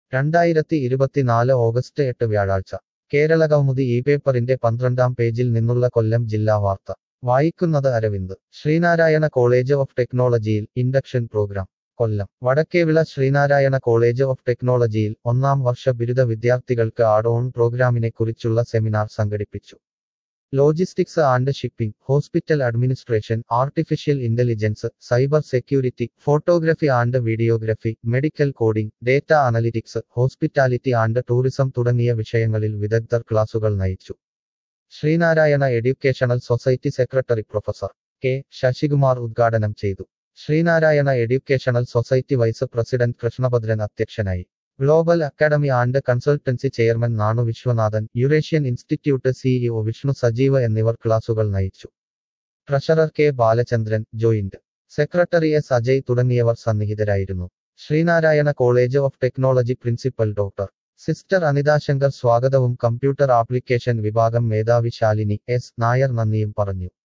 രണ്ടായിരത്തി ഇരുപത്തിനാല് ഓഗസ്റ്റ് എട്ട് വ്യാഴാഴ്ച കേരള കൗമുദി ഈ പേപ്പറിന്റെ പന്ത്രണ്ടാം പേജിൽ നിന്നുള്ള കൊല്ലം ജില്ലാ വാർത്ത വായിക്കുന്നത് അരവിന്ദ് ശ്രീനാരായണ കോളേജ് ഓഫ് ടെക്നോളജിയിൽ induction programme Kollam Vadakkevila Sreenarayana college of ടെക്നോളജിയിൽ ഒന്നാം വർഷ ബിരുദ വിദ്യാർത്ഥികൾക്ക് ആഡ് ഓൺ പ്രോഗ്രാമിനെ കുറിച്ചുള്ള സെമിനാർ സംഘടിപ്പിച്ചു logistics and shipping hospital administration artificial intelligence cyber security photography and videography medical coding data analytics hospitality and tourism തുടങ്ങിയ വിഷയങ്ങളിൽ വിദഗ്ധർ ക്ലാസുകൾ നയിച്ചു Sreenarayana educational society secretary professor K Sasikumar ഉദ്ഘാടനം ചെയ്തു Sreenarayana educational society vice president Krishnabhadran അധ്യക്ഷനായി global academy and consultancy chairman Nanu Viswanathan Eurasian institute CEO Vishnu Sajeev എന്നിവർ ക്ലാസുകൾ നയിച്ചു treasurer K Balachandran joint secretary S Ajay തുടങ്ങിയവർ സന്നിഹിതരായിരുന്നു Sreenarayana college of technology principal doctor sister Anitha Shankar സ്വാഗതവും കമ്പ്യൂട്ടർ ആപ്ലിക്കേഷൻ വിഭാഗം മേധാവി ശാലിനി എസ് നായർ നന്ദിയും പറഞ്ഞു